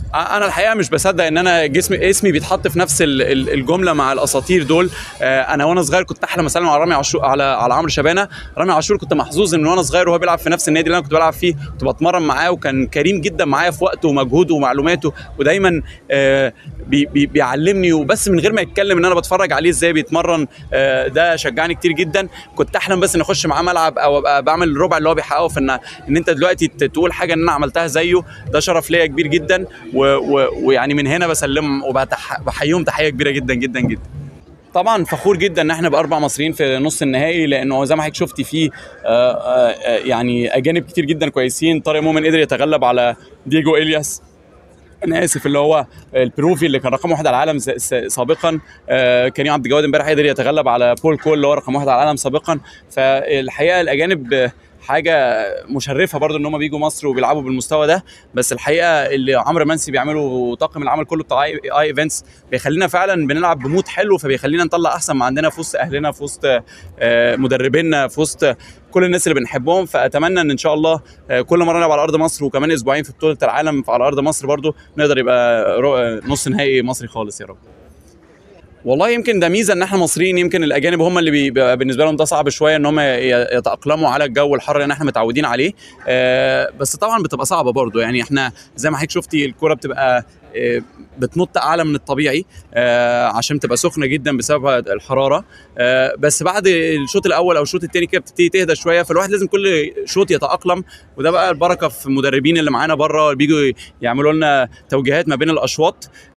انا الحقيقه مش بصدق ان انا جسمي اسمي بيتحط في نفس ال- ال- الجمله مع الاساطير دول آه، انا وانا صغير كنت احلم اسلم على رامي عاشور على على عمرو شبانه رامي عاشور كنت محظوظ ان وانا صغير وهو بيلعب في نفس النادي اللي انا كنت بلعب فيه كنت بتمرن معاه وكان كريم جدا معايا في وقته ومجهوده ومعلوماته ودايما آه، بي بي بيعلمني وبس من غير ما يتكلم ان انا بتفرج عليه ازاي بيتمرن آه، ده شجعني كتير جدا كنت احلم بس ان اخش معاه ملعب او ابقى بعمل الربع اللي هو بيحققه في ان ان انت دلوقتي ت- تقول حاجه ان انا عملتها زيه ده شرف ليا كبير جدا و- و- ويعني من هنا بسلم وبحييهم تحيه كبيره جدا جدا جدا طبعا فخور جدا ان احنا باربع مصريين في نص النهائي لانه زي ما حضرتك شفتي فيه آه، آه، آه، يعني اجانب كتير جدا كويسين طارق مؤمن قدر يتغلب على ديجو الياس انا اسف اللي هو البروفي اللي كان رقم واحد على العالم س- س- سابقا آه، كريم عبد الجواد امبارح قدر يتغلب على بول كول اللي هو رقم واحد على العالم سابقا فالحقيقه الاجانب آه، حاجه مشرفه برضو ان هم بيجوا مصر وبيلعبوا بالمستوى ده بس الحقيقه اللي عمرو منسي بيعمله وطاقم العمل كله بتاع اي ايفنتس بيخلينا فعلا بنلعب بمود حلو فبيخلينا نطلع احسن ما عندنا في وسط اهلنا في وسط آه، مدربينا في وسط كل الناس اللي بنحبهم فاتمنى ان ان شاء الله آه، كل مره نلعب على ارض مصر وكمان اسبوعين في بطوله العالم على ارض مصر برضو نقدر يبقى رو- آه، نص نهائي مصري خالص يا رب والله يمكن ده ميزه ان احنا مصريين يمكن الاجانب هم اللي بيبقى بالنسبه لهم ده صعب شويه ان هم ي- يتاقلموا على الجو الحر اللي احنا متعودين عليه آه، بس طبعا بتبقى صعبه برضو يعني احنا زي ما حضرتك شفتي الكره بتبقى آه، بتنط اعلى من الطبيعي آه، عشان تبقى سخنه جدا بسبب الحراره آه، بس بعد الشوط الاول او الشوط الثاني كده بتبتدي تهدى شويه فالواحد لازم كل شوط يتاقلم وده بقى البركه في المدربين اللي معانا بره بيجوا يعملوا لنا توجيهات ما بين الاشواط